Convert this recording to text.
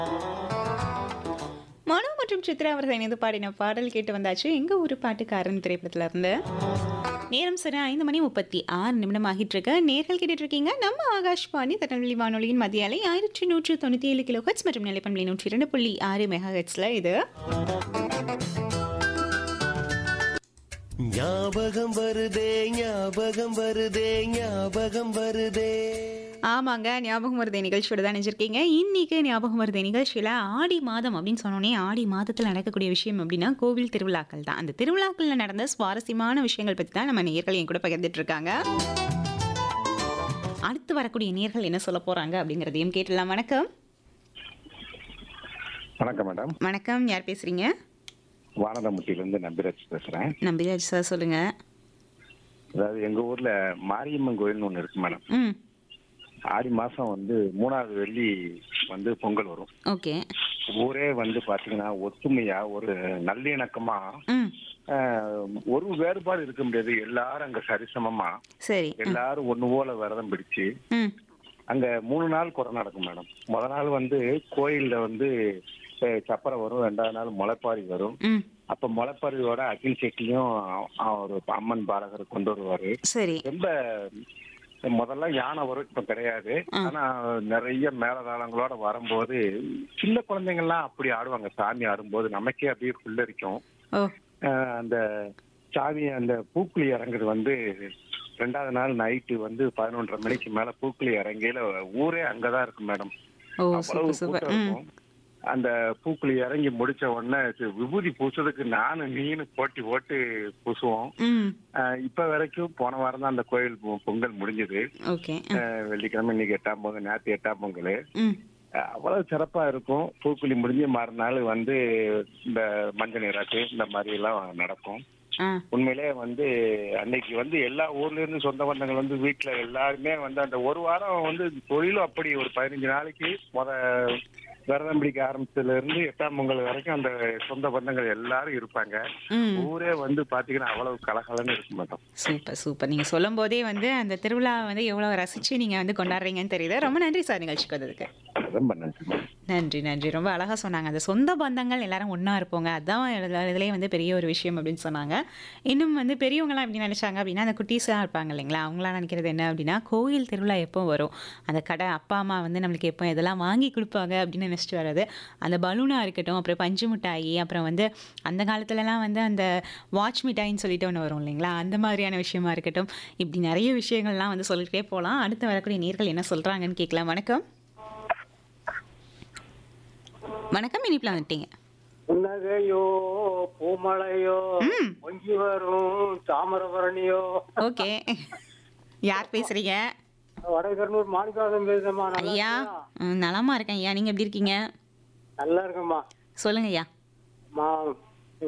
மனோ மற்றும் சித்ரா அவர்கள் இணைந்து பாடின பாடல் கேட்டு வந்தாச்சு எங்க ஊரு பாட்டுக்காரன் திரைப்படத்துல இருந்து நேரம் சரி ஐந்து மணி முப்பத்தி ஆறு நிமிடம் ஆகிட்டு இருக்கு நேர்கள் கேட்டுட்டு இருக்கீங்க நம்ம ஆகாஷ்வாணி திருநெல்வேலி வானொலியின் மத்திய அலை ஆயிரத்தி நூற்று தொண்ணூற்றி ஏழு கிலோ ஹெட்ஸ் மற்றும் நிலைப்பண்பலை நூற்றி இரண்டு புள்ளி ஆறு மெகா ஹெட்ஸ்ல இது ஞாபகம் வருதே ஞாபகம் வருதே ஞாபகம் வருதே ஆமாங்க ஞாபகம் வருதே நிகழ்ச்சியோட தான் நினைச்சிருக்கீங்க இன்னைக்கு ஞாபகம் வருதே நிகழ்ச்சியில் ஆடி மாதம் அப்படின்னு சொன்னோன்னே ஆடி மாதத்தில் நடக்கக்கூடிய விஷயம் அப்படின்னா கோவில் திருவிழாக்கள் தான் அந்த திருவிழாக்களில் நடந்த சுவாரஸ்யமான விஷயங்கள் பற்றி தான் நம்ம நேர்கள் என் கூட பகிர்ந்துட்டு இருக்காங்க அடுத்து வரக்கூடிய நேர்கள் என்ன சொல்ல போறாங்க அப்படிங்கிறதையும் கேட்டலாம் வணக்கம் வணக்கம் மேடம் வணக்கம் யார் பேசுறீங்க வானரமுட்டியிலிருந்து நம்பிராஜ் பேசுறேன் நம்பிராஜ் சார் சொல்லுங்க அதாவது எங்க ஊர்ல மாரியம்மன் கோயில்னு ஒண்ணு இருக்கு மேடம் ம் ஆடி மாசம் வந்து மூணாவது வெள்ளி வந்து பொங்கல் வரும் ஓகே ஊரே வந்து பாத்தீங்கன்னா ஒத்துமையா ஒரு நல்லிணக்கமா ம் ஆஹ், ஒரு வேறுபாடு இருக்க முடியாது எல்லாரும் அங்க சரிசமமா சரி எல்லாரும் ஒண்ணு போல விரதம் பிடிச்சு ம் அங்க மூணு நாள் குறை நடக்கும் மேடம் முத நாள் வந்து கோயில்ல வந்து அஹ், சப்பரை வரும் ரெண்டாவது நாள் முளைப்பாரி வரும் ம் அப்ப முளைப்பாரியோட அகில் செட்டியும் ஒரு அம்மன் பாலகர் கொண்டு வருவாரு சரி ரொம்ப முதல்ல யானை வரும் இப்ப கிடையாது ஆனா நிறைய மேலதாளங்களோட வரும்போது சின்ன குழந்தைங்கள்லாம் அப்படி ஆடுவாங்க சாமி ஆடும்போது நமக்கே அப்படியே புல்லரிக்கும் ஓ ஆஹ் அந்த சாமி அந்த பூக்குழி இறங்குறது வந்து ரெண்டாவது நாள் நைட்டு வந்து பதினொன்றரை மணிக்கு மேல பூக்குழி இறங்கையில ஊரே அங்கதான் இருக்கும் மேடம் ஓ அவ்வளவு சூப்பர் சூப்பர் கூட்டம் ம் இருக்கும் அந்த பூக்குழி இறங்கி முடிச்ச உடனே இது விபூதி பூசுறதுக்கு நானு நீனு போட்டி போட்டு பூசுவோம் ம் ஆஹ் இப்ப வரைக்கும் போன வாரம் தான் அந்த கோயில் பொ- பொங்கல் முடிஞ்சது ஓகே ஆஹ் வெள்ளிக்கிழமை இன்னைக்கு எட்டாம் பொங்கல் நேற்று எட்டாம் பொங்கல் ம் ஆஹ் அவ்வளவு சிறப்பா இருக்கும் பூக்குழி முடிஞ்சு மறுநாள் வந்து இந்த மஞ்சள் நீராட்டு இந்த மாதிரி எல்லாம் நடக்கும் ஆ உண்மையிலே வந்து அன்னைக்கு வந்து எல்லா ஊர்ல இருந்து சொந்த பந்தங்கள் வந்து வீட்டுல எல்லாருமே வந்து அந்த ஒரு வாரம் வந்து தொழிலும் அப்படி ஒரு பதினஞ்சு நாளைக்கு முத விரதம் பிடிக்க ஆரம்பிச்சதுல இருந்து எட்டாம் பொங்கல் வரைக்கும் அந்த சொந்த பந்தங்கள் எல்லாரும் இருப்பாங்க ம் ஊரே வந்து பாத்தீங்கன்னா அவ்வளவு கலகலன்னு இருக்க மாட்டோம் சூப்பர் சூப்பர் நீங்கள் சொல்லும் போதே வந்து அந்த திருவிழா வந்து எவ்வளோ ரசித்து நீங்கள் வந்து கொண்டாடுறீங்கன்னு தெரியுது ரொம்ப நன்றி சார் நிகழ்ச்சிக்கு வந்ததுக்கு ரொம்ப நன்றி நன்றி நன்றி ரொம்ப அழகாக சொன்னாங்க அந்த சொந்த பந்தங்கள் எல்லாரும் ஒன்றா இருப்போங்க அதான் இதுல- இதுலயே வந்து பெரிய ஒரு விஷயம் அப்படின்னு சொன்னாங்க இன்னும் வந்து பெரியவங்களாம் எப்படி நினைச்சாங்க அப்படின்னா அந்த குட்டீஸாக இருப்பாங்க இல்லைங்களா அவங்களாம் நினைக்கிறது என்ன அப்படின்னா கோயில் திருவிழா எப்போ வரும் அந்த கடை அப்பா அம்மா வந்து நம்மளுக்கு எப்போ இதெல்லாம் வாங்கி கொடுப்பாங்க அப்படின்னு நினச்சிட்டு வர்றது அந்த பலூனாக இருக்கட்டும் அப்புறம் பஞ்சு மிட்டாயி அப்புறம் வந்து அந்த காலத்துலலாம் வந்து அந்த வாட்ச் மிட்டாயின்னு சொல்லிட்டு ஒன்று வரும் இல்லைங்களா அந்த மாதிரியான விஷயமா இருக்கட்டும் இப்படி நிறைய விஷயங்கள்லாம் வந்து சொல்லிட்டே போகலாம் அடுத்து வரக்கூடிய நேர்கள் என்ன சொல்கிறாங்கன்னு கேட்கலாம் வணக்கம் வணக்கம் இனிப்பில் வந்துட்டீங்க புன்னகையோ பூமழையோ ம். பொங்கி வரும் தாமிரபரணியோ ஓகே யார் பேசுறீங்க வடகர்னூர் மாணிக்காசம் பேசுறேம்மா நல்லா ஐயா இருக்கியா? ம், நலமா இருக்கேன் ஐயா நீங்க எப்படி இருக்கீங்க நல்லா இருக்கேம்மா சொல்லுங்க ஐயா மா